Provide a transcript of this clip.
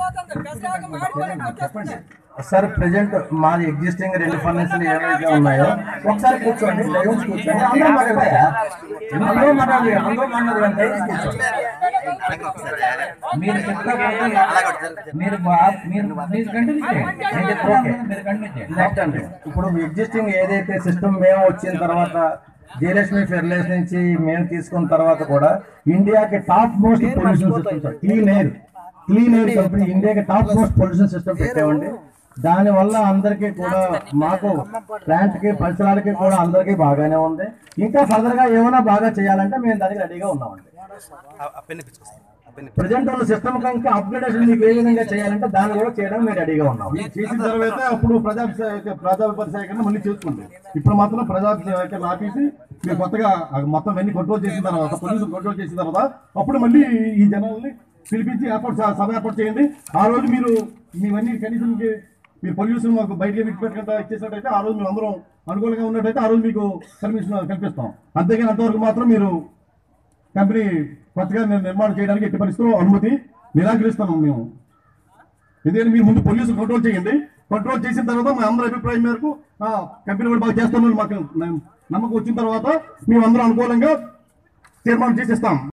Sir present మాది existing రెండు ఫర్నేసులు ఏవైతే ఉన్నాయో ఒకసారి కూర్చోండి దయచేసి కూర్చోండి అందరూ మాట్లాడతాయా అందరూ మాట్లాడాలి అందరూ మాట్లాడాలి దయచేసి కూర్చోండి మీరు చెప్పకపోతే మీరు బా- మీరు మీరు కంటిన్యూ చేయండి నేను చెప్తాను, ఓకే. మీరు కంటిన్యూ చేయండి నెక్స్ట్ అండి ఇప్పుడు ఎగ్జిస్టింగ్ ఏదైతే సిస్టమ్ మేము వచ్చిన తర్వాత జయలక్ష్మి ఫెర్లెస్ నుంచి మేము తీసుకున్న తర్వాత కూడా ఇండియాకి top most pollution system sir clean air clean air company ఇండియాకి టాప్ మోస్ట్ పొల్యూషన్ సిస్టమ్ పెట్టామండి దాని వల్ల అందరికీ కూడా మాకు ప్లాంట్ కి పరిసరాలకి కూడా అందరికీ బాగానే ఉంది ఇంకా ఫర్దర్ గా ఏమైనా బాగా చేయాలంటే మేము దానికి రెడీగా ఉన్నామండి ప్రజెంట్ ఉన్న సిస్టమ్ కనుక అప్గ్రేడేషన్ మీకు ఏ విధంగా చేయాలంటే దాన్ని కూడా చేయడం మేము రెడీగా ఉన్నాం చేసిన తర్వాత అప్పుడు ప్రజా ప్రజా సేకరణ మళ్ళీ చేసుకోండి ఇప్పుడు మాత్రం ప్రజా సేకరణ ఆపేసి మీరు కొత్తగా ఆ మొత్తం అన్ని కంట్రోల్ చేసిన తర్వాత పొల్యూషన్ కంట్రోల్ చేసిన తర్వాత అప్పుడు మళ్ళీ ఈ జనాల్ని పిలిపించి ఏర్పాటు చే- సభ ఏర్పాటు చేయండి ఆ రోజు మీరు మీవన్నీ కనీసం మీ- మీరు పొల్యూషన్ మాకు బయటకి విడిచిపెట్టకుండా ఇచ్చేసినట్టయితే ఆ రోజు మేము అందరం అనుకూలంగా ఉన్నట్టయితే ఆ రోజు మీకు పర్మిషన్ కల్పిస్తాం అంతేగాని అంతవరకు మాత్రం మీరు కంపెనీ కొత్తగా నేను నిర్మాణం చేయడానికి ఎట్టి పరిస్థితుల్లో అనుమతి నిరాకరిస్తాము మేము ఎందుకంటే మీరు ముందు పొల్యూషన్ కంట్రోల్ చేయండి కంట్రోల్ చేసిన తర్వాత మా అందరి అభిప్రాయం మేరకు ఆ, కంపెనీ కూడా బాగా చేస్తున్నారు మాకు నమ్మకం వచ్చిన తర్వాత మేము అందరం అనుకూలంగా తీర్మానం చేసిస్తాం